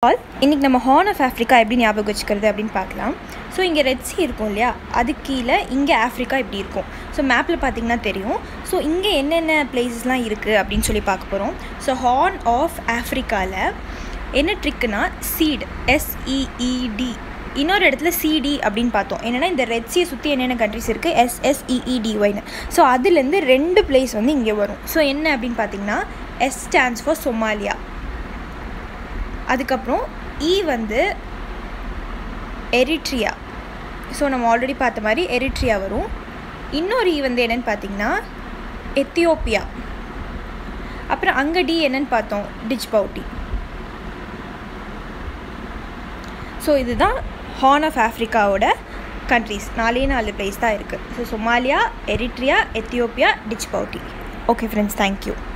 all இன்றைக்கி நம்ம horn of Africa எப்படி ஞாபகம் வச்சுக்கிறது அப்படின்னு பார்க்கலாம் ஸோ இங்கே ரெட் சி இருக்கும் இல்லையா அது கீழே இங்கே ஆஃப்ரிக்கா இப்படி இருக்கும் ஸோ மேப்பில் பார்த்தீங்கன்னா தெரியும் ஸோ இங்கே என்னென்ன பிளேசஸ்லாம் இருக்குது அப்படின்னு சொல்லி பார்க்க போகிறோம் ஸோ ஹார்ன் ஆஃப் ஆஃப்ரிக்காவில் என்ன ட்ரிக்குனா சீட் எஸ்இஇடி இன்னொரு இடத்துல சிடி அப்படின்னு பார்த்தோம் என்னென்னா இந்த ரெட் சியை சுற்றி என்னென்ன கண்ட்ரிஸ் இருக்குது எஸ்எஸ்இஇடிஒய்னு ஸோ அதுலேருந்து ரெண்டு பிளேஸ் வந்து இங்கே வரும் ஸோ என்ன அப்படின்னு பார்த்தீங்கன்னா எஸ் ஸ்டாண்ட்ஸ் ஃபார் சொமாலியா அதுக்கப்புறம் இ வந்து எரிட்ரியா ஸோ நம்ம ஆல்ரெடி பார்த்த மாதிரி எரிட்ரியா வரும் இன்னொரு இ வந்து என்னென்னு பார்த்தீங்கன்னா எத்தியோப்பியா அப்புறம் அங்கே டி என்னன்னு பார்த்தோம் டிச் பவுட்டி ஸோ இதுதான் ஹார்ன் ஆஃப் ஆஃப்ரிக்காவோட கண்ட்ரீஸ் நாலே நாலு பிளேஸ் தான் இருக்குது so Somalia Eritrea Ethiopia Djibouti okay friends thank you